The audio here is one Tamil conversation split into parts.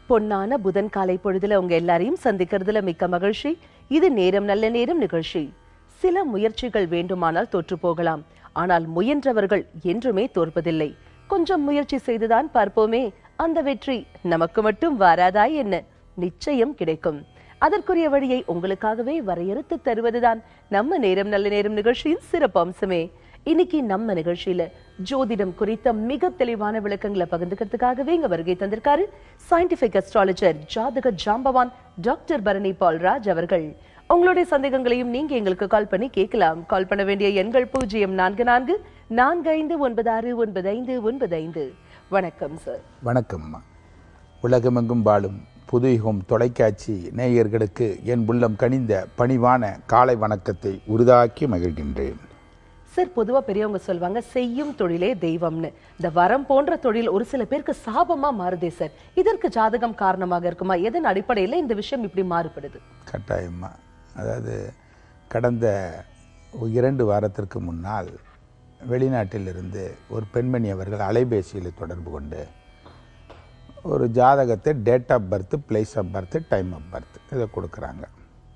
பொன்னான புதன் காலை பொழுதுல உங்க எல்லாரையும் சந்திக்கிறதுல மிக்க மகிழ்ச்சி இது நேரம் நல்ல நேரம் நிகழ்ச்சி சில முயற்சிகள் வேண்டுமானால் தோற்று போகலாம் ஆனால் முயன்றவர்கள் என்றுமே தோற்பதில்லை கொஞ்சம் முயற்சி செய்துதான் பார்ப்போமே அந்த வெற்றி நமக்கு மட்டும் வராதா என்ன நிச்சயம் கிடைக்கும் அதற்குரிய வழியை உங்களுக்காகவே வரையறுத்து தருவதுதான் நம்ம நேரம் நல்ல நேரம் நிகழ்ச்சியின் சிறப்பு அம்சமே இன்னைக்கு நம்ம நிகழ்ச்சியில ஜோதிடம் குறித்த மிக தெளிவான விளக்கங்களை பகிர்ந்துக்கிறதுக்காகவே இங்க வருகை தந்திருக்காரு சயின்டிபிக் அஸ்ட்ராலஜர் ஜாதக ஜாம்பவான் டாக்டர் பரணி பால்ராஜ் அவர்கள் உங்களுடைய சந்தேகங்களையும் நீங்க எங்களுக்கு கால் பண்ணி கேட்கலாம் கால் பண்ண வேண்டிய எண்கள் பூஜ்ஜியம் நான்கு நான்கு நான்கு ஐந்து ஒன்பது ஆறு ஒன்பது ஐந்து ஒன்பது ஐந்து வணக்கம் சார் வணக்கம்மா உலகமெங்கும் வாழும் புதுயுகம் தொலைக்காட்சி நேயர்களுக்கு என் உள்ளம் கனிந்த பணிவான காலை வணக்கத்தை உருதாக்கி மகிழ்கின்றேன் சார் பொதுவா பெரியவங்க சொல்லுவாங்க செய்யும் தொழிலே தெய்வம்னு இந்த வரம் போன்ற தொழில் ஒரு சில பேருக்கு சாபமா மாறுதே சார் இதற்கு ஜாதகம் காரணமாக இருக்குமா எதன் அடிப்படையில இந்த விஷயம் இப்படி மாறுபடுது கட்டாயம்மா அதாவது கடந்த இரண்டு வாரத்திற்கு முன்னால் வெளிநாட்டிலிருந்து ஒரு பெண்மணி அவர்கள் அலைபேசியில் தொடர்பு கொண்டு ஒரு ஜாதகத்தை date of birth place of birth time of birth இதை கொடுக்குறாங்க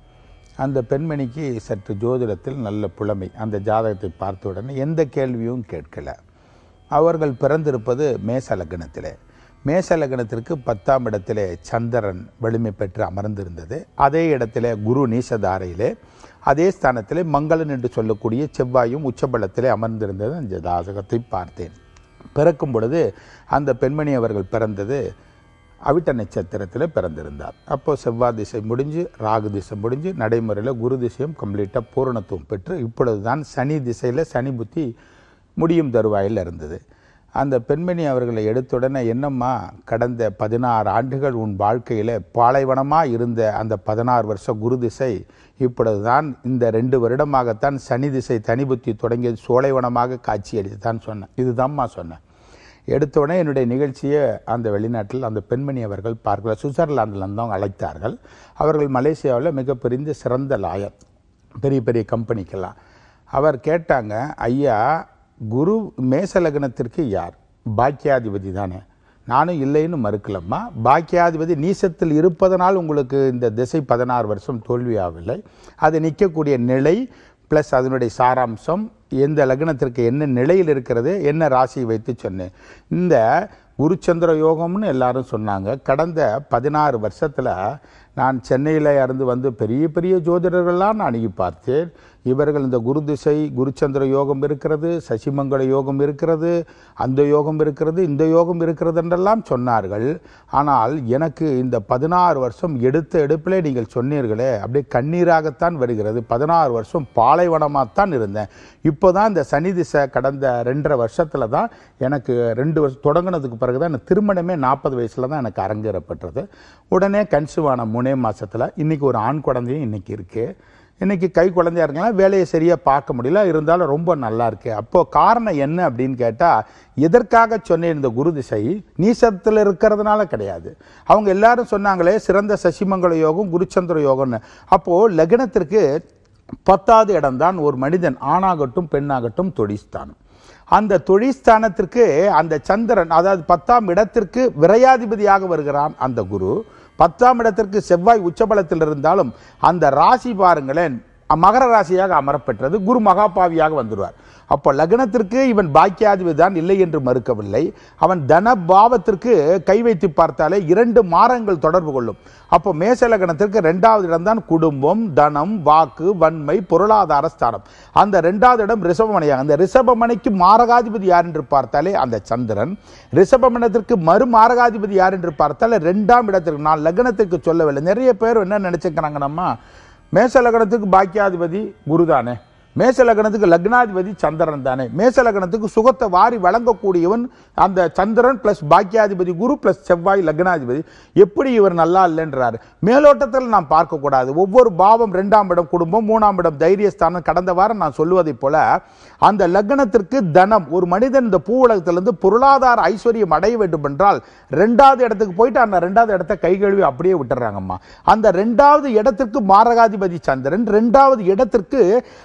அந்த பெண்மணிக்கு சற்று ஜோதிடத்தில் நல்ல புலமை அந்த ஜாதகத்தை பார்த்த உடனே எந்த கேள்வியும் கேட்கல அவர்கள் பிறந்திருப்பது மேச லக்னத்திலே மேச லக்னத்திற்கு பத்தாம் இடத்திலே சந்திரன் வலிமை பெற்று அமர்ந்திருந்தது அதே இடத்திலே குரு நீசதாரையிலே அதே ஸ்தானத்திலே மங்களன் என்று சொல்லக்கூடிய செவ்வாயும் உச்சபலத்திலே அமர்ந்திருந்தது அந்த ஜாதகத்தை பார்த்தேன் பிறக்கும் பொழுது அந்த பெண்மணி அவர்கள் பிறந்தது அவிட்ட நட்சத்திரத்தில் பிறந்திருந்தார் அப்போ செவ்வாய் திசை முடிஞ்சு ராகு திசை முடிஞ்சு நடைமுறையில் குரு திசையும் கம்ப்ளீட்டாக பூரணத்துவம் பெற்று இப்பொழுது தான் சனி திசையில் சனி புத்தி முடியும் தருவாயில் இருந்தது அந்த பெண்மணி அவர்களை எடுத்துடனே என்னம்மா கடந்த பதினாறு ஆண்டுகள் உன் வாழ்க்கையில் பாலைவனமாக இருந்த அந்த பதினாறு வருஷ குரு திசை இப்பொழுது தான் இந்த ரெண்டு வருடமாகத்தான் சனி திசை தனி புத்தி தொடங்கியது சோலைவனமாக காட்சி அளித்து தான் சொன்னேன் இதுதான்மா சொன்னேன் எடுத்தோடனே என்னுடைய நிகழ்ச்சியை அந்த வெளிநாட்டில் அந்த பெண்மணி அவர்கள் பார்க்கல சுவிட்சர்லாந்தில் இருந்தவங்க அழைத்தார்கள் அவர்கள் மலேசியாவில் மிகப்பெரிய சிறந்த லாயர் பெரிய பெரிய கம்பெனிக்கெல்லாம் அவர் கேட்டாங்க ஐயா குரு மேச லக்னத்திற்கு யார் பாக்கியாதிபதி தானே நானும் இல்லைன்னு மறுக்கலம்மா பாக்கியாதிபதி நீசத்தில் இருப்பதனால் உங்களுக்கு இந்த திசை பதினாறு வருஷம் தோல்வியாகவில்லை அது நிற்கக்கூடிய நிலை ப்ளஸ் அதனுடைய சாராம்சம் எந்த லக்னத்திற்கு என்ன நிலையில் இருக்கிறது என்ன ராசியை வைத்து சொன்னேன் இந்த குருச்சந்திர யோகம்னு எல்லாரும் சொன்னாங்க கடந்த பதினாறு வருஷத்தில் நான் சென்னையில் இருந்து வந்து பெரிய பெரிய ஜோதிடர்கள்லாம் நான் அணுகி பார்த்தேன் இவர்கள் இந்த குரு திசை குருச்சந்திர யோகம் இருக்கிறது சசிமங்கல யோகம் இருக்கிறது அந்த யோகம் இருக்கிறது இந்த யோகம் இருக்கிறது என்றெல்லாம் சொன்னார்கள் ஆனால் எனக்கு இந்த பதினாறு வருஷம் எடுத்த எடுப்பிலே நீங்கள் சொன்னீர்களே அப்படியே கண்ணீராகத்தான் வருகிறது பதினாறு வருஷம் பாலைவனமாகத்தான் இருந்தேன் இப்போ தான் இந்த சனி திசை கடந்த ரெண்டரை வருஷத்தில் தான் எனக்கு ரெண்டு வருஷம் தொடங்கினதுக்கு பிறகு தான் எனக்கு திருமணமே நாற்பது வயசில் தான் எனக்கு அரங்கேறப்பட்டது உடனே கன்சிவான மூணே மாதத்தில் இன்றைக்கி ஒரு ஆண் குழந்தையும் இன்றைக்கி இருக்குது இன்றைக்கி கை குழந்தையா இருக்கலாம் வேலையை சரியாக பார்க்க முடியல இருந்தாலும் ரொம்ப நல்லா இருக்கு அப்போது காரணம் என்ன அப்படின்னு கேட்டால் எதற்காக சொன்னேன் இந்த குரு திசை நீசத்தில் இருக்கிறதுனால கிடையாது அவங்க எல்லாரும் சொன்னாங்களே சிறந்த சசிமங்கல யோகம் குருச்சந்திர யோகம்னு அப்போது லக்னத்திற்கு பத்தாவது இடம்தான் ஒரு மனிதன் ஆணாகட்டும் பெண்ணாகட்டும் தொழிஸ்தானம் அந்த தொழிற்ஸ்தானத்திற்கு அந்த சந்திரன் அதாவது பத்தாம் இடத்திற்கு விரையாதிபதியாக வருகிறான் அந்த குரு பத்தாம் இடத்திற்கு செவ்வாய் உச்சபலத்தில் இருந்தாலும் அந்த ராசி பாருங்களேன் மகர ராசியாக அமரப்பெற்றது குரு மகாபாவியாக வந்துடுவார் அப்போ லக்னத்திற்கு இவன் பாக்கியாதிபதி தான் இல்லை என்று மறுக்கவில்லை அவன் தன பாவத்திற்கு கை வைத்து பார்த்தாலே இரண்டு மாறங்கள் தொடர்பு கொள்ளும் அப்போ மேச லக்னத்திற்கு ரெண்டாவது இடம்தான் குடும்பம் தனம் வாக்கு வன்மை பொருளாதார ஸ்தானம் அந்த ரெண்டாவது இடம் ரிஷபமனையாக அந்த ரிஷபமனைக்கு மாரகாதிபதி யார் என்று பார்த்தாலே அந்த சந்திரன் ரிஷபமனத்திற்கு மறு மாரகாதிபதி யார் என்று பார்த்தாலே ரெண்டாம் இடத்திற்கு நான் லக்னத்திற்கு சொல்லவில்லை நிறைய பேர் என்ன நினைச்சுக்கிறாங்க நம்ம மேச லக்னத்துக்கு பாக்கியாதிபதி குருதானே மேச லக்னத்துக்கு லக்னாதிபதி சந்திரன் தானே மேச லக்னத்துக்கு சுகத்தை வாரி வழங்கக்கூடியவன் அந்த சந்திரன் பிளஸ் பாக்கியாதிபதி குரு பிளஸ் செவ்வாய் லக்னாதிபதி எப்படி இவர் நல்லா இல்லைன்றாரு மேலோட்டத்தில் நாம் பார்க்கக்கூடாது ஒவ்வொரு பாவம் ரெண்டாம் இடம் குடும்பம் மூணாம் இடம் தைரியஸ்தானம் கடந்த வாரம் நான் சொல்லுவதைப் போல அந்த லக்னத்திற்கு தனம் ஒரு மனிதன் இந்த பூ உலகத்திலிருந்து பொருளாதார ஐஸ்வர்யம் அடைய வேண்டும் என்றால் ரெண்டாவது இடத்துக்கு போயிட்டு அந்த ரெண்டாவது இடத்த கை கழுவி அப்படியே விட்டுறாங்கம்மா அந்த ரெண்டாவது இடத்திற்கு மாரகாதிபதி சந்திரன் ரெண்டாவது இடத்திற்கு அஷ்டம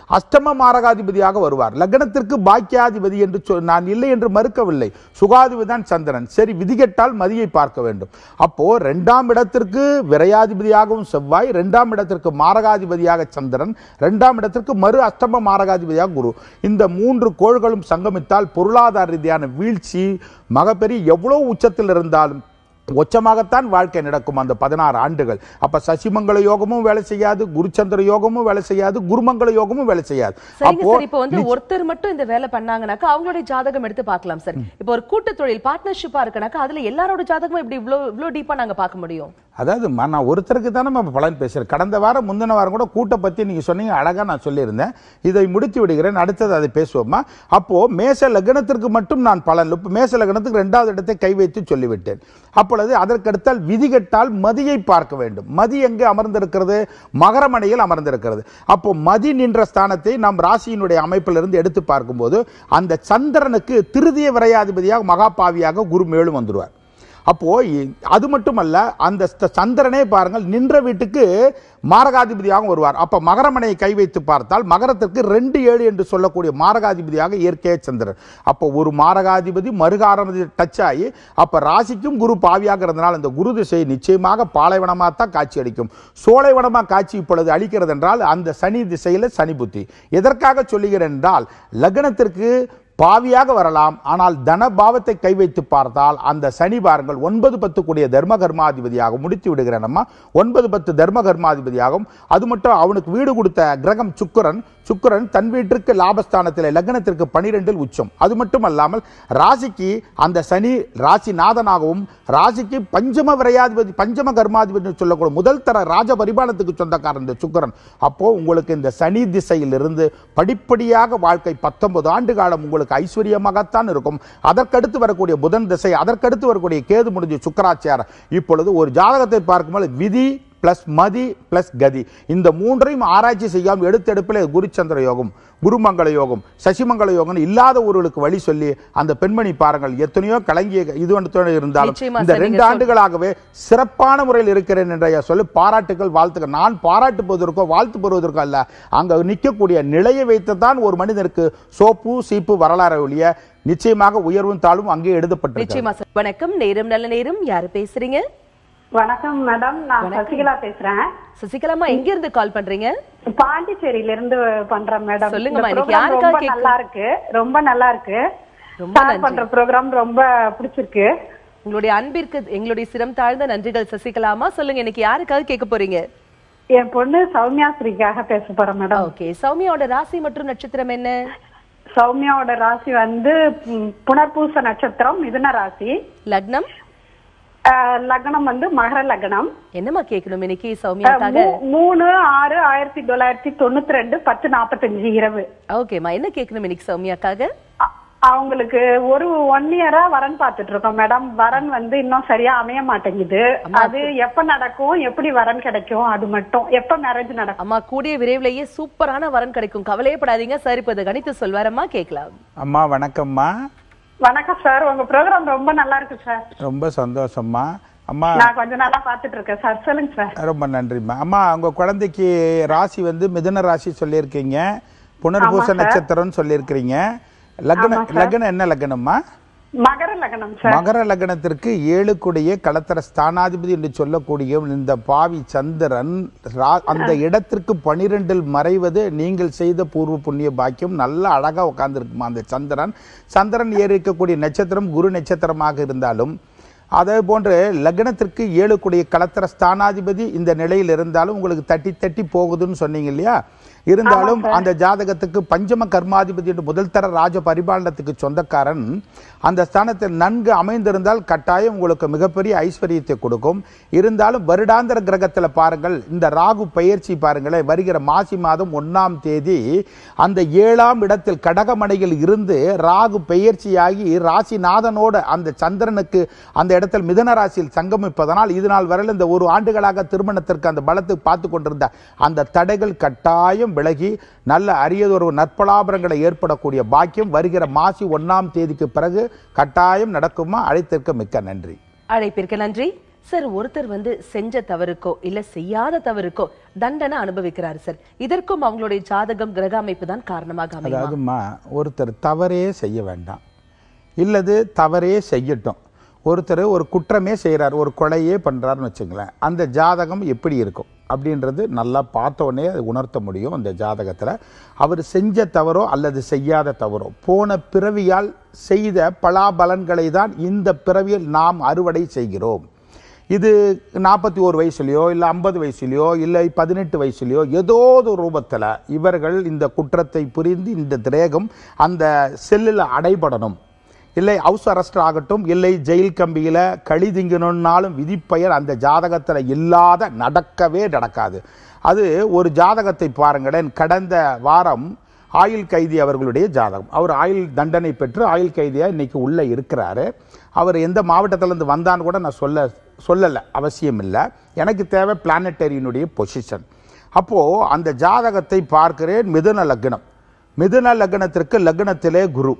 பஞ்சம மாரகாதிபதியாக வருவார் லக்னத்திற்கு பாக்கியாதிபதி என்று சொல் நான் இல்லை என்று மறுக்கவில்லை சுகாதிபதி தான் சந்திரன் சரி விதிகெட்டால் மதியை பார்க்க வேண்டும் அப்போ ரெண்டாம் இடத்திற்கு விரையாதிபதியாகவும் செவ்வாய் ரெண்டாம் இடத்திற்கு மாரகாதிபதியாக சந்திரன் ரெண்டாம் இடத்திற்கு மறு அஷ்டம மாரகாதிபதியாக குரு இந்த மூன்று கோள்களும் சங்கமித்தால் பொருளாதார ரீதியான வீழ்ச்சி மகப்பெரிய எவ்வளவு உச்சத்தில் இருந்தாலும் உச்சமாகத்தான் வாழ்க்கை நடக்கும் அந்த பதினாறு ஆண்டுகள் அப்ப சசிமங்கல யோகமும் வேலை செய்யாது குருச்சந்திர யோகமும் வேலை செய்யாது குருமங்கல யோகமும் வேலை செய்யாது சரிங்க சார் இப்போ வந்து ஒருத்தர் மட்டும் இந்த வேலை பண்ணாங்கனாக்கா அவங்களுடைய ஜாதகம் எடுத்து பார்க்கலாம் சார் இப்போ ஒரு கூட்டு தொழில் பார்ட்னர்ஷிப்பா இருக்கனாக்கா அதுல எல்லாரோட ஜாதகமும் இப்படி இவ்ளோ இவ்ளோ டீப்பா நாங்க பார்க்க முடியும் அதாவது நான் ஒருத்தருக்கு தானே நம்ம பலன் பேசுகிறேன் கடந்த வாரம் முந்தின வாரம் கூட கூட்ட பற்றி நீங்கள் சொன்னீங்க அழகாக நான் சொல்லியிருந்தேன் இதை முடித்து விடுகிறேன் அடுத்தது அதை பேசுவோமா அப்போது மேச லக்னத்திற்கு மட்டும் நான் பலன் இப்போ மேச லக்னத்துக்கு ரெண்டாவது இடத்தை கை வைத்து சொல்லிவிட்டேன் அப்பொழுது அதற்கடுத்தால் விதிகட்டால் மதியை பார்க்க வேண்டும் மதி எங்கே அமர்ந்திருக்கிறது மகரமனையில் அமர்ந்திருக்கிறது அப்போ மதி நின்ற ஸ்தானத்தை நாம் ராசியினுடைய அமைப்பிலிருந்து எடுத்து பார்க்கும்போது அந்த சந்திரனுக்கு திருதிய விரையாதிபதியாக மகாபாவியாக குரு மேலும் வந்துடுவார் அப்போ இ- அது மட்டுமல்ல அந்த ஸ்த- சந்திரனே பாருங்கள் நின்ற வீட்டுக்கு மாரகாதிபதியாக வருவார் அப்ப மகரமனையை கை வைத்து பார்த்தால் மகரத்திற்கு ரெண்டு ஏழு என்று சொல்லக்கூடிய மாரகாதிபதியாக இயற்கைய சந்திரன் அப்போ ஒரு மாரகாதிபதி மறுகாரதி டச் ஆகி அப்ப ராசிக்கும் குரு பாவியாக இருந்தனால் அந்த குரு திசை நிச்சயமாக பாலைவனமாக தான் காட்சி அளிக்கும் சோலைவனமா காட்சி இப்பொழுது அளிக்கிறது என்றால் அந்த சனி திசையில சனி புத்தி எதற்காக சொல்லுகிறேன் என்றால் லக்னத்திற்கு பாவியாக வரலாம் ஆனால் தன பாவத்தை கை வைத்து பார்த்தால் அந்த சனி பாருங்கள் ஒன்பது பத்து கூடிய தர்ம கர்மாதிபதியாக முடித்து விடுகிறேன் நம்ம ஒன்பது பத்து தர்ம கர்மாதிபதியாகும் அது மட்டும் அவனுக்கு வீடு கொடுத்த கிரகம் சுக்கிரன் சுக்கிரன் தன் வீட்டிற்கு லாபஸ்தானத்தில் லக்னத்திற்கு பனிரெண்டில் உச்சம் அது மட்டும் அல்லாமல் ராசிக்கு அந்த சனி ராசி நாதனாகவும் ராசிக்கு பஞ்சம விரையாதிபதி பஞ்சம கர்மாதிபதி என்று சொல்லக்கூடிய முதல் தர ராஜ பரிபாலத்துக்கு சொந்தக்காரன் இந்த சுக்கிரன் அப்போ உங்களுக்கு இந்த சனி திசையிலிருந்து படிப்படியாக வாழ்க்கை பத்தொன்பது ஆண்டு காலம் உங்களுக்கு ஐஸ்வர்யமாகத்தான் இருக்கும் அதற்கடுத்து வரக்கூடிய புதன் திசை அதற்கடுத்து வரக்கூடிய கேது முடிஞ்சு சுக்கராச்சாரம் இப்பொழுது ஒரு ஜாதகத்தை பார்க்கும்போது விதி பிளஸ் மதி பிளஸ் கதி இந்த மூன்றையும் ஆராய்ச்சி செய்யாமல் எடுத்தெடுப்பில் குருச்சந்திர யோகம் குருமங்கள யோகம் சசிமங்கல யோகம் இல்லாத ஒருவருக்கு வழி சொல்லி அந்த பெண்மணி பாருங்கள் எத்தனையோ கலங்கிய இது ஒன்று இருந்தாலும் நிச்சயமா இந்த சார், ரெண்டு நீங்க ஆண்டுகளாகவே சிறப்பான முறையில் இருக்கிறேன் என்ற சொல்லி பாராட்டுகள் வாழ்த்துக்கள் நான் பாராட்டு போவதற்கோ வாழ்த்து பெறுவதற்கோ அல்ல அங்க நிற்கக்கூடிய நிலையை வைத்து தான் ஒரு மனிதனுக்கு சோப்பு சீப்பு வரலாறு ஒழிய நிச்சயமாக உயர்வும் தாழ்வும் அங்கே எழுதப்பட்டிருக்கிறது நிச்சயமா சார் வணக்கம் நேரம் நல்ல நேரம் யாரு பேசுறீங்க வணக்கம் மேடம் நான் சசிகலா பேசுறேன் சசிகலாமா எங்க இருந்து கால் பண்றீங்க பாண்டிச்சேரியில இருந்து பண்றேன் மேடம் சொல்லுங்கம்மா, இந்த இன்னைக்கு program யாருக்காக ரொம்ப கேக்கு- நல்லா இருக்கு ரொம்ப நல்லா இருக்கு ரொம்ப ஸ்டார்ட் நன்றி. பண்ற ப்ரோக்ராம் ரொம்ப பிடிச்சிருக்கு உங்களுடைய அன்பிற்கு எங்களுடைய சிரம் தாழ்ந்த நன்றிகள் சசிகலாமா சொல்லுங்க இன்னைக்கு யாருக்காக கேட்க போறீங்க என் பொண்ணு சௌமியா ஸ்ரீக்காக பேச போறேன் மேடம் ஓகே சௌமியாவோட ராசி மற்றும் நட்சத்திரம் என்ன சௌமியாவோட ராசி வந்து ம், புனர்பூச நட்சத்திரம் மிதுன ராசி லக்னம் அஹ், லக்னம் வந்து மகர லக்னம் என்னம்மா கேட்கணும் இன்னைக்கு அஹ், சௌமியாக்காக மூ- மூணு ஆறு ஆயிரத்தி தொள்ளாயிரத்தி தொண்ணூத்தி ரெண்டு பத்து நாப்பத்தஞ்சு இரவு ஓகேம்மா என்ன கேட்கணும் இன்னைக்கு சௌமியாக்காக அ- அவங்களுக்கு ஒரு ஒன் இயரா வரன் பார்த்துட்டு இருக்கோம் மேடம் வரன் வந்து இன்னும் சரியா அமைய மாட்டேங்குது அது எப்ப நடக்கும் எப்படி வரன் கிடைக்கும் அது மட்டும் எப்ப மேரேஜ் நடக்கும் அம்மா கூடிய விரைவிலேயே சூப்பரான வரன் கிடைக்கும் கவலையப்படாதீங்க சார் இப்ப இதை கணித்து சொல்வாரம்மா கேட்கலாம் அம்மா வணக்கம்மா வணக்கம் சார் உங்க ப்ரோக்ராம் ரொம்ப நல்லா இருக்கு சார் ரொம்ப சந்தோஷம்மா அம்மா நான் கொஞ்ச நாளா பார்த்துட்டு இருக்கேன் சார் சொல்லுங்க சார் ரொம்ப நன்றிம்மா அம்மா உங்க குழந்தைக்கு ராசி வந்து மிதுன ராசி சொல்லியிருக்கீங்க புனர்பூச நட்சத்திரம்னு சொல்லியிருக்கிறீங்க லக்னம் லக்னம் என்ன லக்னம்மா மகர லக்னம் சார் மகர லக்னத்திற்கு ஏழுக்குடைய களத்திர ஸ்தானாதிபதி என்று சொல்லக்கூடிய இந்த பாவி சந்திரன் ரா- அந்த இடத்திற்கு பனிரெண்டில் மறைவது நீங்கள் செய்த பூர்வ புண்ணிய பாக்கியம் நல்ல அழகா உட்கார்ந்துருக்குமா அந்த சந்திரன் சந்திரன் ஏறி இருக்கக்கூடிய நட்சத்திரம் குரு நட்சத்திரமாக இருந்தாலும் அதே போன்று லக்னத்திற்கு ஏழுக்குடைய களத்திர ஸ்தானாதிபதி இந்த நிலையில் இருந்தாலும் உங்களுக்கு தட்டி தட்டி போகுதுன்னு சொன்னீங்க இல்லையா இருந்தாலும் அந்த ஜாதகத்துக்கு பஞ்சம கர்மாதிபதி என்று முதல் தர ராஜ பரிபாலனத்துக்கு சொந்தக்காரன் அந்த ஸ்தானத்தில் நன்கு அமைந்திருந்தால் கட்டாயம் உங்களுக்கு மிகப்பெரிய ஐஸ்வர்யத்தை கொடுக்கும் இருந்தாலும் வருடாந்திர கிரகத்தில் பாருங்கள் இந்த ராகு பயிற்சி பாருங்களேன் வருகிற மாசி மாதம் ஒன்னாம் தேதி அந்த ஏழாம் இடத்தில் கடகமனையில் இருந்து ராகு பெயர்ச்சியாகி ராசிநாதனோட அந்த சந்திரனுக்கு அந்த இடத்தில் மிதன ராசியில் சங்கமிப்பதனால் இது நாள் வரையில் இந்த ஒரு ஆண்டுகளாக திருமணத்திற்கு அந்த பலத்தை பார்த்து கொண்டிருந்த அந்த தடைகள் கட்டாயம் விலகி நல்ல அரியதொரு நற்பலாபரங்களை ஏற்படக்கூடிய பாக்கியம் வருகிற மாசி ஒன்னாம் தேதிக்கு பிறகு கட்டாயம் நடக்குமா அழைத்திருக்க மிக்க நன்றி அழைப்பிற்கு நன்றி சார் ஒருத்தர் வந்து செஞ்ச தவறுக்கோ இல்ல செய்யாத தவறுக்கோ தண்டனை அனுபவிக்கிறாரு சார் இதற்கும் அவங்களுடைய ஜாதகம் கிரக அமைப்பு தான் காரணமாக அமையும் அதாவதுமா ஒருத்தர் தவறே செய்ய வேண்டாம் இல்லது தவறே செய்யட்டும் ஒருத்தர் ஒரு குற்றமே செய்கிறார் ஒரு கொலையே பண்ணுறாருன்னு வச்சுங்களேன் அந்த ஜாதகம் எப்படி இருக்கும் அப்படின்றது நல்லா பார்த்த உடனே அது உணர்த்த முடியும் அந்த ஜாதகத்தில் அவர் செஞ்ச தவறோ அல்லது செய்யாத தவறோ போன பிறவியால் செய்த பலாபலன்களை தான் இந்த பிறவியில் நாம் அறுவடை செய்கிறோம் இது நாற்பத்தி ஒரு வயசுலையோ இல்லை ஐம்பது வயசுலையோ இல்லை பதினெட்டு வயசுலையோ ஏதோ ஒரு ரூபத்தில் இவர்கள் இந்த குற்றத்தை புரிந்து இந்த திரேகம் அந்த செல்லில் அடைபடணும் இல்லை ஹவுஸ் அரெஸ்ட் ஆகட்டும் இல்லை ஜெயில் கம்பியில் களி திங்கணும்னாலும் விதிப்பெயர் அந்த ஜாதகத்தில் இல்லாத நடக்கவே நடக்காது அது ஒரு ஜாதகத்தை பாருங்களேன் கடந்த வாரம் ஆயுள் கைதி அவர்களுடைய ஜாதகம் அவர் ஆயுள் தண்டனை பெற்று ஆயுள் கைதியாக இன்னைக்கு உள்ளே இருக்கிறாரு அவர் எந்த மாவட்டத்திலேருந்து வந்தான்னு கூட நான் சொல்ல சொல்லலை அவசியம் இல்லை எனக்கு தேவை பிளானட்டரியினுடைய பொசிஷன் அப்போது அந்த ஜாதகத்தை பார்க்கிறேன் மிதுன லக்னம் மிதுன லக்னத்திற்கு லக்னத்திலே குரு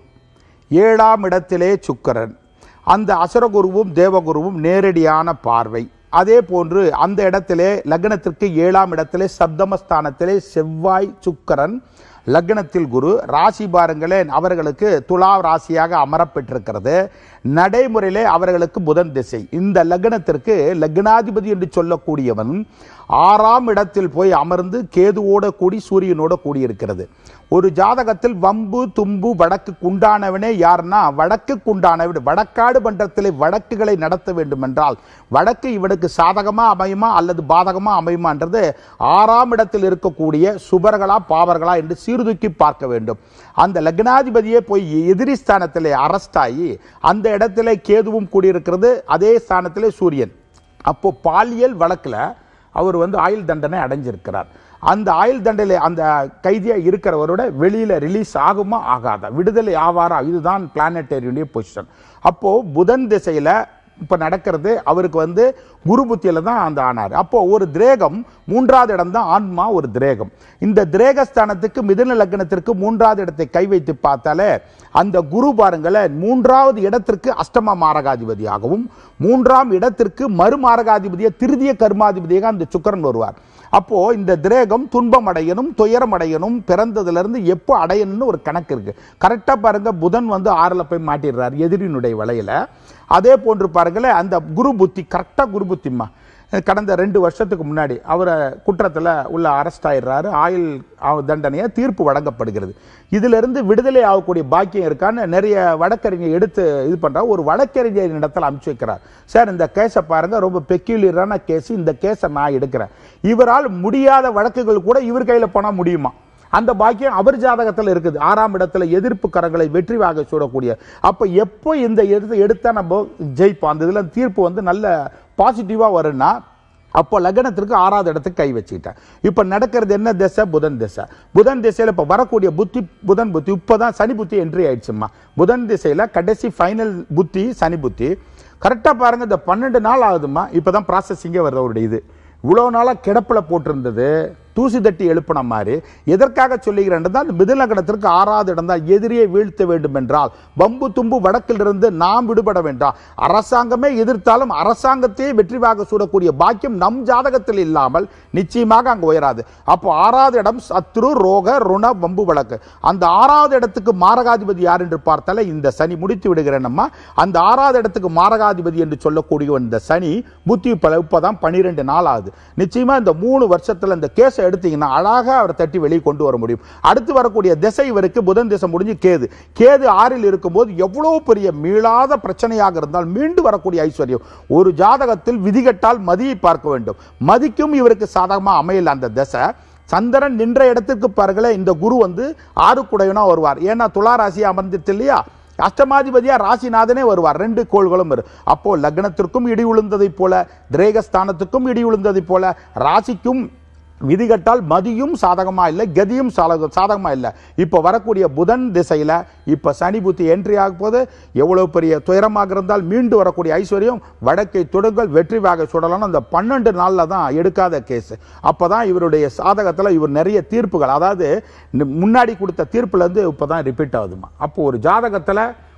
ஏழாம் இடத்திலே சுக்கரன் அந்த அசுரகுருவும் தேவகுருவும் நேரடியான பார்வை அதே போன்று அந்த இடத்திலே லக்னத்திற்கு ஏழாம் இடத்திலே சப்தமஸ்தானத்திலே செவ்வாய் சுக்கரன் லக்னத்தில் குரு ராசி பாருங்களேன் அவர்களுக்கு துலா ராசியாக அமரப்பெற்றிருக்கிறது நடைமுறையிலே அவர்களுக்கு புதன் திசை இந்த லக்னத்திற்கு லக்னாதிபதி என்று சொல்லக்கூடியவன் ஆறாம் இடத்தில் போய் அமர்ந்து கேதுவோட கூடி சூரியனோட கூடி இருக்கிறது ஒரு ஜாதகத்தில் வம்பு தும்பு வடக்கு உண்டானவனே யாருன்னா வடக்கு உண்டானவன் வடக்காடு மன்றத்திலே வடக்குகளை நடத்த வேண்டும் என்றால் வடக்கு இவனுக்கு சாதகமா அமையுமா அல்லது பாதகமா அமையுமான்றது ஆறாம் இடத்தில் இருக்கக்கூடிய சுபர்களா பாவர்களா என்று சீர்தூக்கி பார்க்க வேண்டும் அந்த லக்னாதிபதியே போய் எதிரி ஸ்தானத்திலே அரஸ்ட் ஆகி அந்த இடத்திலே கேதுவும் கூடியிருக்கிறது அதே ஸ்தானத்திலே சூரியன் அப்போ பாலியல் வழக்குல அவர் வந்து ஆயுள் தண்டனை அடைஞ்சிருக்கிறார் அந்த ஆயுள் தண்டனை அந்த கைதியா இருக்கிறவரோட வெளியில ரிலீஸ் ஆகுமா ஆகாதா விடுதலை ஆவாரா இதுதான் பிளானட்டரியுடைய பொசிஷன் அப்போ புதன் திசையில இப்ப நடக்கிறது அவருக்கு வந்து குரு புத்தியில தான் அந்த ஆனார் அப்போ ஒரு திரேகம் மூன்றாவது இடம் தான் ஆன்மா ஒரு திரேகம் இந்த திரேகஸ்தானத்துக்கு மிதுன லக்னத்திற்கு மூன்றாவது இடத்தை கை வைத்து பார்த்தாலே அந்த குரு பாருங்களேன் மூன்றாவது இடத்திற்கு அஷ்டம மாரகாதிபதியாகவும் மூன்றாம் இடத்திற்கு மறுமாரகாதிபதிய திருதிய கர்மாதிபதியாக அந்த சுக்கரன் வருவார் அப்போ இந்த திரேகம் துன்பம் அடையணும் துயரம் அடையணும் பிறந்ததுல இருந்து எப்போ அடையணும்னு ஒரு கணக்கு இருக்கு கரெக்டா பாருங்க புதன் வந்து ஆறுல போய் மாட்டிடுறார் எதிரினுடைய வலையில அதே போன்று பாருங்களேன் அந்த குரு புத்தி கரெக்டா குரு புத்திம்மா கடந்த ரெண்டு வருஷத்துக்கு முன்னாடி அவரை குற்றத்தில் உள்ள அரெஸ்ட் ஆயிடுறாரு ஆயுள் ஆ- தண்டனையை தீர்ப்பு வழங்கப்படுகிறது இதிலிருந்து விடுதலை ஆகக்கூடிய பாக்கியம் இருக்கான்னு நிறைய வழக்கறிஞர் எடுத்து இது பண்றா ஒரு வழக்கறிஞர் இடத்துல அனுப்பிச்சு வைக்கிறார் சார் இந்த கேஸை பாருங்க ரொம்ப பெக்யூலியரான கேஸ் இந்த கேஸை நான் எடுக்கிறேன் இவரால் முடியாத வழக்குகள் கூட இவர் கையில போனா முடியுமா அந்த பாக்கியம் அவர் ஜாதகத்தில் இருக்குது ஆறாம் இடத்துல எதிர்ப்பு கரங்களை வெற்றி வாக சூடக்கூடிய அப்ப எப்போ இந்த எடுத்து எடுத்தா நம்ம ஜெயிப்போம் அந்த இதுல தீர்ப்பு வந்து நல்ல பாசிட்டிவா வரும்னா அப்போ லக்னத்திற்கு ஆறாவது இடத்துக்கு கை வச்சுக்கிட்டேன் இப்போ நடக்கிறது என்ன திசை புதன் திசை புதன் திசையில் இப்போ வரக்கூடிய புத்தி புதன் புத்தி இப்போதான் சனி புத்தி என்ட்ரி ஆயிடுச்சும்மா புதன் திசையில் கடைசி ஃபைனல் புத்தி சனி புத்தி கரெக்டாக பாருங்க இந்த பன்னெண்டு நாள் ஆகுதும்மா இப்போதான் ப்ராசஸிங்கே வருது அவருடைய இது இவ்வளோ நாளாக கிடப்பில் போட்டிருந்தது தூசி தட்டி எழுப்பின மாதிரி எதற்காக சொல்லுகிறேன் தான் மிதுநகரத்திற்கு ஆறாவது இடம் தான் எதிரியை வீழ்த்த வேண்டும் என்றால் வம்பு தும்பு வடக்கிலிருந்து நாம் விடுபட வேண்டாம் அரசாங்கமே எதிர்த்தாலும் அரசாங்கத்தையே வெற்றிவாக சூடக்கூடிய பாக்கியம் நம் ஜாதகத்தில் இல்லாமல் நிச்சயமாக அங்கு உயராது அப்போ ஆறாவது இடம் சத்ரு ரோக ருண வம்பு வழக்கு அந்த ஆறாவது இடத்துக்கு மாரகாதிபதி யார் என்று பார்த்தாலே இந்த சனி முடித்து விடுகிறேன் நம்ம அந்த ஆறாவது இடத்துக்கு மாரகாதிபதி என்று சொல்லக்கூடிய இந்த சனி புத்தி பல இப்பதான் பன்னிரெண்டு நாள் ஆகுது நிச்சயமா இந்த மூணு வருஷத்துல இந்த கேஸை எடுத்தீங்கன்னா அழகா அவரை தட்டி வெளியே கொண்டு வர முடியும் அடுத்து வரக்கூடிய திசை இவருக்கு புதன் திசை முடிஞ்சு கேது கேது ஆறில் இருக்கும்போது எவ்வளவு பெரிய மீளாத பிரச்சனையாக இருந்தால் மீண்டு வரக்கூடிய ஐஸ்வர்யம் ஒரு ஜாதகத்தில் விதிகட்டால் மதியை பார்க்க வேண்டும் மதிக்கும் இவருக்கு சாதகமா அமையல அந்த திசை சந்திரன் நின்ற இடத்துக்கு பாருங்களேன் இந்த குரு வந்து ஆறுக்குடையனா வருவார் ஏன்னா துலா ராசி அமர்ந்துட்டு இல்லையா அஷ்டமாதிபதியா ராசிநாதனே வருவார் ரெண்டு கோள்களும் வரும் அப்போ லக்னத்திற்கும் இடி விழுந்ததைப் போல திரேகஸ்தானத்துக்கும் இடி விழுந்ததைப் போல ராசிக்கும் விதிகட்டால் மதியும் சாதகமா இல்லை கதியும் சாதக- சாதகமா இல்லை இப்போ வரக்கூடிய புதன் திசையில இப்போ சனி புத்தி என்ட்ரி ஆக போது எவ்வளவு பெரிய துயரமாக இருந்தால் மீண்டு வரக்கூடிய ஐஸ்வர்யம் வடக்கை தொடுங்கள் வெற்றி வாகை சுடலாம் அந்த பன்னெண்டு நாள்ல தான் எடுக்காத கேஸ் அப்பதான் இவருடைய சாதகத்துல இவர் நிறைய தீர்ப்புகள் அதாவது இந்த முன்னாடி கொடுத்த தீர்ப்புல இருந்து இப்பதான் ரிப்பீட் ஆகுதுமா அப்போ ஒரு ஜாதகத்துல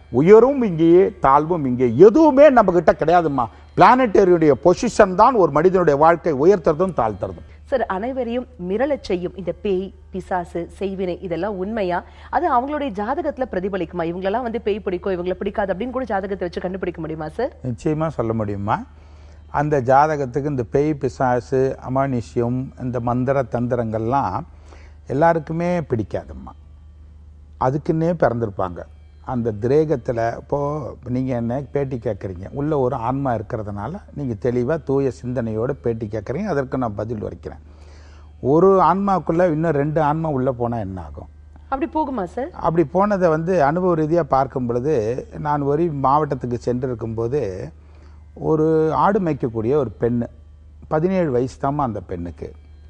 உயரும் இங்கேயே தாழ்வும் இங்கே எதுவுமே நம்ம கிட்ட கிடையாதும்மா பிளானட்டரியுடைய பொசிஷன் தான் ஒரு மனிதனுடைய வாழ்க்கை உயர்த்துறதும் தாழ்த்துறதும் சார் அனைவரையும் மிரளச் செய்யும் இந்த பேய் பிசாசு செய்வினை இதெல்லாம் உண்மையா அது அவங்களுடைய ஜாதகத்துல பிரதிபலிக்குமா இவங்களெல்லாம் வந்து பேய் பிடிக்கும் இவங்களை பிடிக்காது அப்படின்னு கூட ஜாதகத்தை வச்சு கண்டுபிடிக்க முடியுமா சார் நிச்சயமாக சொல்ல முடியுமா அந்த ஜாதகத்துக்கு இந்த பேய் பிசாசு அமானுஷ்யம் இந்த மந்திர தந்திரங்கள்லாம் எல்லாருக்குமே பிடிக்காதும்மா அதுக்குன்னே பிறந்திருப்பாங்க அந்த திரேகத்தில் இப்போது நீங்கள் என்ன பேட்டி கேட்குறீங்க உள்ள ஒரு ஆன்மா இருக்கிறதுனால நீங்கள் தெளிவாக தூய சிந்தனையோடு பேட்டி கேட்குறீங்க அதற்கு நான் பதில் வைக்கிறேன் ஒரு ஆன்மாக்குள்ளே இன்னும் ரெண்டு ஆன்மா உள்ளே போனால் என்ன ஆகும் அப்படி போகுமா சார் அப்படி போனதை வந்து அனுபவ ரீதியாக பார்க்கும் பொழுது நான் ஒரு மாவட்டத்துக்கு சென்றிருக்கும்போது ஒரு ஆடு மேய்க்கக்கூடிய ஒரு பெண்ணு பதினேழு வயசு தாம்மா அந்த பெண்ணுக்கு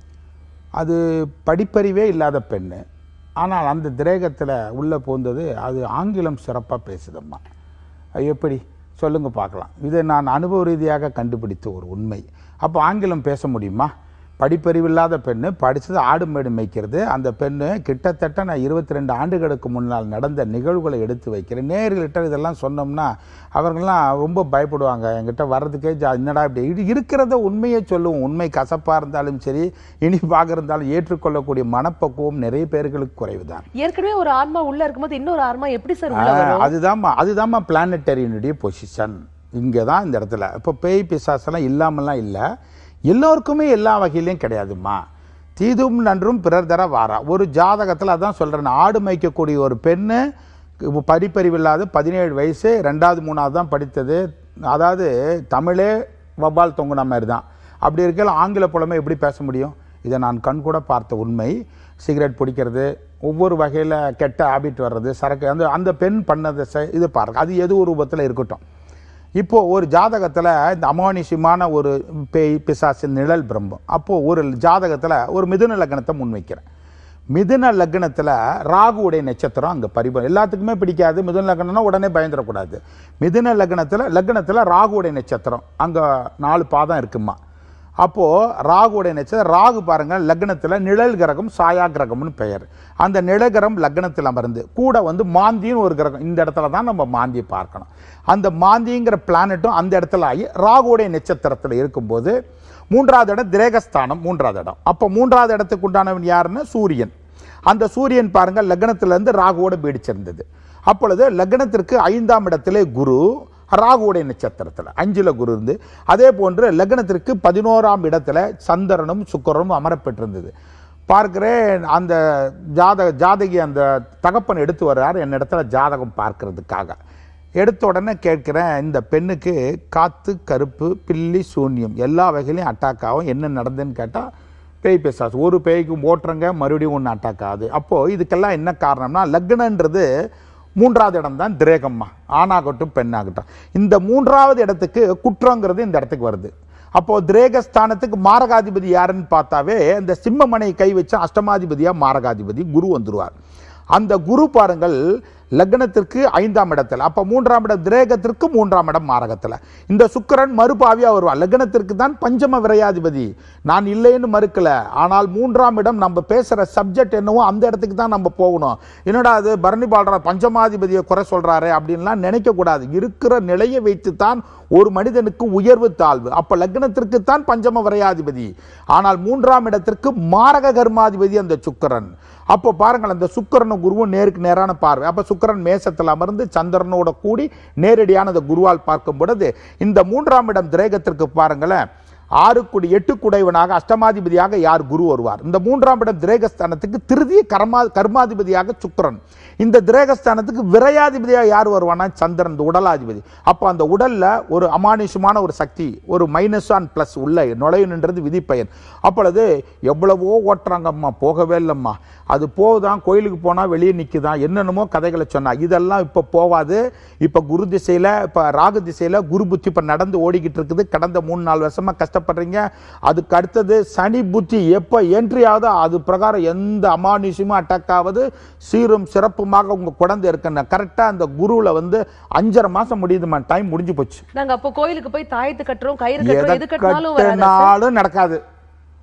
அது படிப்பறிவே இல்லாத பெண்ணு ஆனால் அந்த திரேகத்தில் உள்ளே போந்தது அது ஆங்கிலம் சிறப்பாக பேசுதம்மா அது எப்படி சொல்லுங்க பார்க்கலாம் இதை நான் அனுபவ ரீதியாக கண்டுபிடித்த ஒரு உண்மை அப்போ ஆங்கிலம் பேச முடியுமா படிப்பறிவில்லாத பெண்ணு படித்தது ஆடு மேடு மேய்க்கிறது அந்த பெண்ணு கிட்டத்தட்ட நான் இருபத்தி ரெண்டு ஆண்டுகளுக்கு முன்னால் நடந்த நிகழ்வுகளை எடுத்து வைக்கிறேன் நேர்கள்கிட்ட இதெல்லாம் சொன்னோம்னா அவர்கள்லாம் ரொம்ப பயப்படுவாங்க என்கிட்ட வர்றதுக்கே ஜா என்னடா இப்படி இது இருக்கிறத உண்மையை சொல்லுவோம் உண்மை கசப்பாக இருந்தாலும் சரி இனிப்பாக இருந்தாலும் ஏற்றுக்கொள்ளக்கூடிய மனப்பக்குவம் நிறைய பேர்களுக்கு குறைவுதான் ஏற்கனவே ஒரு ஆன்மா உள்ள இருக்கும்போது இன்னொரு ஆன்மா எப்படி சார் உள்ள ஆ, வரும் அதுதாம்மா அதுதாம்மா பிளானட்டரியினுடைய பொசிஷன் இங்கே தான் இந்த இடத்துல இப்போ பேய் பிசாசெல்லாம் இல்லாமலாம் இல்லை எல்லோருக்குமே எல்லா வகையிலையும் கிடையாதும்மா தீதும் நன்றும் பிறர் தர வாரா ஒரு ஜாதகத்தில் அதான் சொல்கிறேன் ஆடு மேய்க்கக்கூடிய ஒரு பெண்ணு இப்ப படிப்பறிவில்லாத பதினேழு வயசு ரெண்டாவது மூணாவது தான் படித்தது அதாவது தமிழே வவ்வால் தொங்குன மாதிரி தான் அப்படி இருக்கையில் ஆங்கில புலமை எப்படி பேச முடியும் இதை நான் கண்கூட பார்த்த உண்மை சிகரெட் பிடிக்கிறது ஒவ்வொரு வகையில் கெட்ட ஹாபிட் வர்றது சரக்கு அந்த அந்த பெண் பண்ணதை செ- இது பாருங்க அது எது ஒரு ரூபத்தில் இருக்கட்டும் இப்போ ஒரு ஜாதகத்தில் இந்த அமானுஷ்யமான ஒரு பேய் பிசாசு நிழல் பிரம்மம் அப்போ ஒரு ஜாதகத்தில் ஒரு மிதுன லக்னத்தை முன்வைக்கிறேன் மிதுன லக்னத்தில் ராகுவுடைய நட்சத்திரம் அங்கே பரிப எல்லாத்துக்குமே பிடிக்காது மிதுன லக்னம்னா உடனே பயந்துடக்கூடாது மிதுன லக்னத்தில் லக்னத்தில் ராகுவுடைய நட்சத்திரம் அங்கே நாலு பாதம் இருக்குமா அப்போது ராகுவுடைய நட்சத்திரம் ராகு பாருங்க லக்னத்தில் நிழல் கிரகம் சாயா கிரகம்னு பெயர் அந்த நிழகிரம் லக்னத்தில் அமர்ந்து கூட வந்து மாந்தின்னு ஒரு கிரகம் இந்த இடத்துல தான் நம்ம மாந்தியை பார்க்கணும் அந்த மாந்திங்கிற பிளானட்டும் அந்த இடத்துல ஆகி ராகுவுடைய நட்சத்திரத்தில் இருக்கும்போது மூன்றாவது இடம் திரேகஸ்தானம் மூன்றாவது இடம் அப்போ மூன்றாவது இடத்துக்கு உண்டானவன் யாருன்னா சூரியன் அந்த சூரியன் பாருங்க லக்னத்திலிருந்து ராகுவோட பீடிச்சிருந்தது அப்பொழுது லக்னத்திற்கு ஐந்தாம் இடத்திலே குரு ராகுவுடைய நட்சத்திரத்தில் அஞ்சுல குரு இருந்து அதே போன்று லக்னத்திற்கு பதினோராம் இடத்துல சந்திரனும் சுக்கிரனும் அமரப்பெற்றிருந்தது பார்க்கிறேன் அந்த ஜாதக ஜாதகி அந்த தகப்பன் எடுத்து வர்றார் என் இடத்துல ஜாதகம் பார்க்கறதுக்காக எடுத்த உடனே கேட்கிறேன் இந்த பெண்ணுக்கு காத்து கருப்பு பில்லி சூன்யம் எல்லா வகையிலையும் அட்டாக் ஆகும் என்ன நடந்ததுன்னு கேட்டால் பேய் பேசாது ஒரு பேய்க்கு ஓட்டுறங்க மறுபடியும் ஒன்று அட்டாக் ஆகுது அப்போது இதுக்கெல்லாம் என்ன காரணம்னா லக்னன்றது மூன்றாவது இடம் தான் திரேகம்மா ஆணாகட்டும் பெண்ணாகட்டும் இந்த மூன்றாவது இடத்துக்கு குற்றங்கிறது இந்த இடத்துக்கு வருது அப்போ திரேகஸ்தானத்துக்கு மாரகாதிபதி யாருன்னு பார்த்தாவே இந்த சிம்மமனை கை வச்ச அஷ்டமாதிபதியா மாரகாதிபதி குரு வந்துருவார் அந்த குரு பாருங்கள் லக்னத்திற்கு ஐந்தாம் இடத்துல அப்ப மூன்றாம் இடம் திரேகத்திற்கு மூன்றாம் இடம் மாரகத்துல இந்த சுக்கிரன் மறுபாவியா வருவான் லக்னத்திற்கு தான் பஞ்சம விரையாதிபதி நான் இல்லைன்னு மறுக்கல ஆனால் மூன்றாம் இடம் நம்ம பேசுற சப்ஜெக்ட் என்னவோ அந்த இடத்துக்கு தான் நம்ம போகணும் என்னடா அது பரணி பால்ரா பஞ்சமாதிபதியை குறை சொல்றாரு அப்படின்லாம் நினைக்க கூடாது இருக்கிற நிலையை வைத்து தான் ஒரு மனிதனுக்கு உயர்வு தாழ்வு அப்ப லக்னத்திற்கு தான் பஞ்சம விரையாதிபதி ஆனால் மூன்றாம் இடத்திற்கு மாரக கர்மாதிபதி அந்த சுக்கிரன் அப்போ பாருங்கள் அந்த சுக்கிரனும் குருவும் நேருக்கு நேரான பார்வை அப்ப சுக்கிரன் மேசத்தில் அமர்ந்து சந்திரனோட கூடி நேரடியான அந்த குருவால் பார்க்கும் பொழுது இந்த மூன்றாம் இடம் திரேகத்திற்கு பாருங்களேன் ஆறு குடி எட்டு குடைவனாக அஷ்டமாதிபதியாக யார் குரு வருவார் இந்த மூன்றாம் இடம் திரேகஸ்தானத்துக்கு திருதிய கர்மா கர்மாதிபதியாக சுக்கிரன் இந்த திரேகஸ்தானத்துக்கு விரையாதிபதியாக யார் வருவானா சந்திரன் இந்த உடலாதிபதி அப்போ அந்த உடல்ல ஒரு அமானுஷமான ஒரு சக்தி ஒரு மைனஸ் ஆன் பிளஸ் உள்ள நுழையணுன்றது விதிப்பயன் அப்பொழுது எவ்வளவோ ஓட்டுறாங்கம்மா போகவே இல்லைம்மா அது போகுதான் கோயிலுக்கு போனால் வெளியே நிற்குதான் என்னென்னமோ கதைகளை சொன்னா இதெல்லாம் இப்போ போவாது இப்போ குரு திசையில் இப்போ ராகு திசையில் குரு புத்தி இப்போ நடந்து ஓடிக்கிட்டு இருக்குது கடந்த மூணு நாலு வருஷமா கஷ்டப்படுறீங்க அதுக்கு அடுத்தது சனி புத்தி எப்போ என்ட்ரி ஆகுதோ அது பிரகாரம் எந்த அமானுஷமும் அட்டாக் ஆகுது சீரும் சிறப்புமாக உங்கள் குழந்தை இருக்குன்னு கரெக்டாக அந்த குருவில் வந்து அஞ்சரை மாதம் முடியுதுமா டைம் முடிஞ்சு போச்சு நாங்க அப்போ கோயிலுக்கு போய் தாயத்து கட்டுறோம் கயிறு கட்டுறோம் எதை எது கட்டினாலும் வராது கட்டினாலும் நடக்காது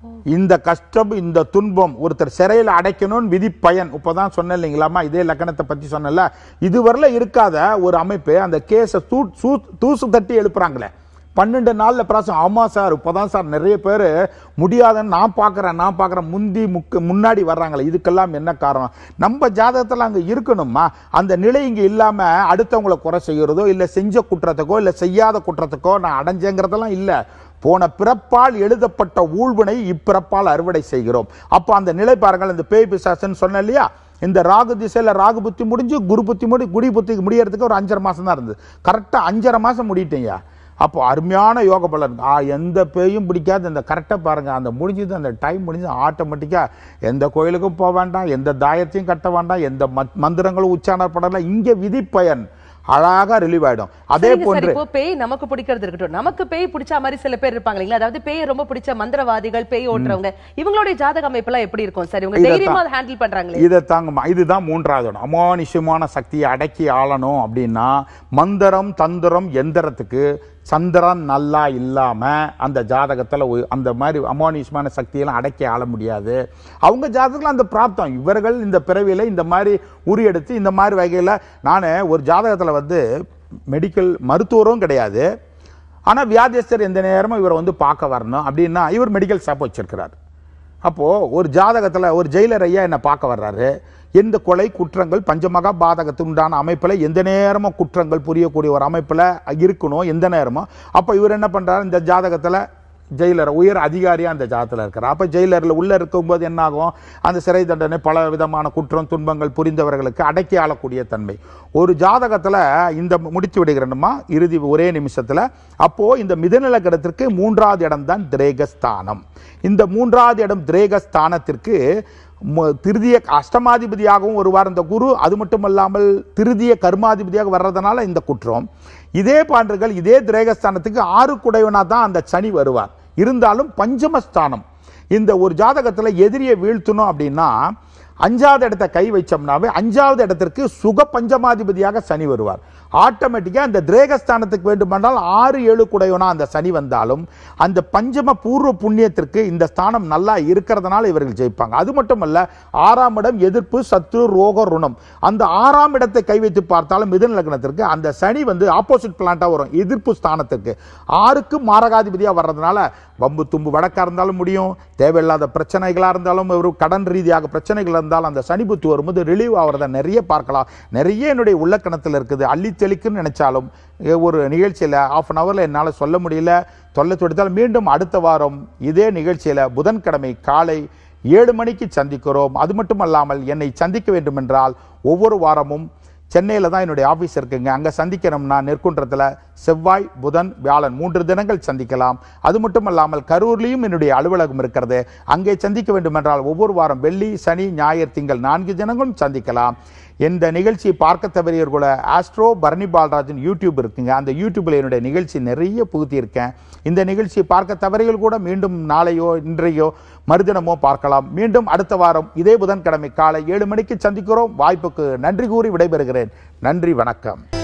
இந்த கஷ்டம் இந்த துன்பம் ஒருத்தர் சிறையில் அடைக்கணும்னு விதி பயன் இப்பதான் சொன்னேன் இல்லைங்களாமா இதே லக்கணத்தை பத்தி சொன்னல இதுவரையில இருக்காத ஒரு அமைப்பு அந்த கேஸை தூசு தட்டி எழுப்புறாங்களே பன்னெண்டு நாள்ல பிராசம் ஆமா சார் இப்பதான் சார் நிறைய பேர் முடியாதுன்னு நான் பார்க்கறேன் நான் பார்க்கறேன் முந்தி முக்கு முன்னாடி வர்றாங்களே இதுக்கெல்லாம் என்ன காரணம் நம்ம ஜாதகத்துல அங்க இருக்கணுமா அந்த நிலை இங்க இல்லாம அடுத்தவங்களை குறை செய்யறதோ இல்ல செஞ்ச குற்றத்துக்கோ இல்ல செய்யாத குற்றத்துக்கோ நான் அடைஞ்சேங்கிறதெல்லாம் இல்ல போன பிறப்பால் எழுதப்பட்ட ஊழ்வினை இப்பிறப்பால் அறுவடை செய்கிறோம் அப்போ அந்த நிலை பாருங்கள் இந்த பேய் பிசாசுன்னு சொன்னேன் இல்லையா இந்த ராகு திசையில ராகு புத்தி முடிஞ்சு குரு புத்தி முடி குடி புத்தி முடியறதுக்கு ஒரு அஞ்சரை மாசம் தான் இருந்தது கரெக்டா அஞ்சரை மாசம் முடிட்டீங்க அப்போ அருமையான யோக பலன் ஆ எந்த பேயும் பிடிக்காது இந்த கரெக்டாக பாருங்க அந்த முடிஞ்சது அந்த டைம் முடிஞ்சு ஆட்டோமேட்டிக்காக எந்த கோயிலுக்கும் போக வேண்டாம் எந்த தாயத்தையும் கட்ட வேண்டாம் எந்த மத்- மந்திரங்களும் உச்சாரணப்படலாம் இங்கே விதி பயன் அழகா ரிலீவ் ஆயிடும் அதே சரிங்க சார், போன்று இப்போ பேய் நமக்கு பிடிக்கிறது இருக்கட்டும் நமக்கு பேய் பிடிச்ச மாதிரி சில பேர் இருப்பாங்க இல்லைங்களா அதாவது பேய் ரொம்ப பிடிச்ச மந்திரவாதிகள் பேய் ஓட்டுறவங்க இவங்களுடைய ஜாதக அமைப்பெல்லாம் எப்படி இருக்கும் சார் இவங்க இதைத்தான். தைரியமா ஹேண்டில் பண்றாங்களே இதை தாங்கம்மா இதுதான் மூன்றாவது இடம் அமானுஷ்யமான சக்தியை அடக்கி ஆளணும் அப்படின்னா மந்திரம் தந்திரம் எந்திரத்துக்கு சந்திரன் நல்லா இல்லாம அந்த ஜாதகத்துல ஒ- அந்த மாதிரி அமானுஷ்யமான சக்தியெல்லாம் அடக்கி ஆள முடியாது அவங்க ஜாதகத்துல அந்த பிராப்தம் இவர்கள் இந்த பிறவியில இந்த மாதிரி உரியெடுத்து இந்த மாதிரி வகையில நான் ஒரு ஜாதகத்துல வந்து மெடிக்கல் மருத்துவரும் கிடையாது ஆனா வியாதியஸ்தர் எந்த நேரமும் இவரை வந்து பார்க்க வரணும் அப்படின்னா இவர் மெடிக்கல் ஷாப் வச்சிருக்கிறார் அப்போ ஒரு ஜாதகத்துல ஒரு ஜெயிலர் ஐயா என்ன பார்க்க வர்றாரு எந்த கொலை குற்றங்கள் பஞ்சமகா பாதகத்துக்கு உண்டான அமைப்புல எந்த நேரமும் குற்றங்கள் புரியக்கூடிய ஒரு அமைப்புல இருக்கணும் எந்த நேரமும் அப்ப இவர் என்ன பண்றாரு இந்த ஜாதகத்துல ஜெயிலர் உயர் அதிகாரியா அந்த ஜாதகத்துல இருக்கிறார் அப்ப ஜெயிலர்ல உள்ள இருக்கும்போது என்ன ஆகும் அந்த சிறை தண்டனை பல விதமான குற்றம் துன்பங்கள் புரிந்தவர்களுக்கு அடக்கி ஆளக்கூடிய தன்மை ஒரு ஜாதகத்துல இந்த முடித்து விடுகிறேன்மா இறுதி ஒரே நிமிஷத்துல அப்போ இந்த மிதநிலக்கடத்திற்கு மூன்றாவது இடம் தான் திரேகஸ்தானம் இந்த மூன்றாவது இடம் திரேகஸ்தானத்திற்கு மு- திருதிய அஷ்டமாதிபதியாகவும் வருவார் இந்த குரு அது மட்டுமல்லாமல் திருதிய கர்மாதிபதியாக வர்றதுனால இந்த குற்றம் இதே பாண்டர்கள் இதே திரேகஸ்தானத்துக்கு ஆறு குடைவனா தான் அந்த சனி வருவார் இருந்தாலும் பஞ்சமஸ்தானம் இந்த ஒரு ஜாதகத்துல எதிரியை வீழ்த்தணும் அப்படின்னா அஞ்சாவது இடத்தை கை வச்சோம்னாவே அஞ்சாவது இடத்திற்கு சுக பஞ்சமாதிபதியாக சனி வருவார் ஆட்டோமேட்டிக்கா அந்த திரேகஸ்தானத்துக்கு வேண்டுமென்றால் ஆறு ஏழு குடையவனா அந்த சனி வந்தாலும் அந்த பஞ்சம பூர்வ புண்ணியத்திற்கு இந்த ஸ்தானம் நல்லா இருக்கிறதுனால இவர்கள் ஜெயிப்பாங்க அது மட்டுமல்ல ஆறாம் இடம் எதிர்ப்பு சத்ரு ரோக ருணம் அந்த ஆறாம் இடத்தை கை வைத்து பார்த்தாலும் மிதுன லக்னத்திற்கு அந்த சனி வந்து ஆப்போசிட் பிளான்ட்டா வரும் எதிர்ப்பு ஸ்தானத்திற்கு ஆறுக்கு மாரகாதிபதியா வர்றதுனால வம்பு தும்பு வழக்கா இருந்தாலும் முடியும் தேவையில்லாத பிரச்சனைகளா இருந்தாலும் ஒரு கடன் ரீதியாக பிரச்சனைகள் இருந்தாலும் அந்த சனி புத்தி வரும்போது ரிலீவ் ஆகிறத நிறைய பார்க்கலாம் நிறைய என்னுடைய உள்ளக்கணத்தில் இருக்குது அள்ளி தெளிக்குன்னு நினைச்சாலும் எ- ஒரு நிகழ்ச்சியில் ஆஃப் அன் ஹவரில் என்னால் சொல்ல முடியல தொல்லை தொடுத்தால் மீண்டும் அடுத்த வாரம் இதே நிகழ்ச்சியில் புதன்கிழமை காலை ஏழு மணிக்கு சந்திக்கிறோம் அது மட்டுமல்லாமல் என்னை சந்திக்க வேண்டும் என்றால் ஒவ்வொரு வாரமும் சென்னையில் தான் என்னுடைய ஆஃபீஸ் இருக்குங்க அங்கே சந்திக்கணும்னா நெற்குன்றத்தில் செவ்வாய் புதன் வியாழன் மூன்று தினங்கள் சந்திக்கலாம் அது மட்டும் அல்லாமல் கரூர்லேயும் என்னுடைய அலுவலகம் இருக்கிறது அங்கே சந்திக்க வேண்டுமென்றால் ஒவ்வொரு வாரம் வெள்ளி சனி ஞாயிறு திங்கள் நான்கு தினங்களும் சந்திக்கலாம் இந்த நிகழ்ச்சியை பார்க்க தவறியவர் கூட ஆஸ்ட்ரோ பரணி பாலராஜன் யூடியூப் இருக்குங்க அந்த யூடியூப்ல என்னுடைய நிகழ்ச்சி நிறைய புகுத்தியிருக்கேன் இந்த நிகழ்ச்சியை பார்க்க தவறியவர்கள் கூட மீண்டும் நாளையோ இன்றையோ மறுதினமோ பார்க்கலாம் மீண்டும் அடுத்த வாரம் இதே புதன்கிழமை காலை ஏழு மணிக்கு சந்திக்கிறோம் வாய்ப்புக்கு நன்றி கூறி விடைபெறுகிறேன் நன்றி வணக்கம்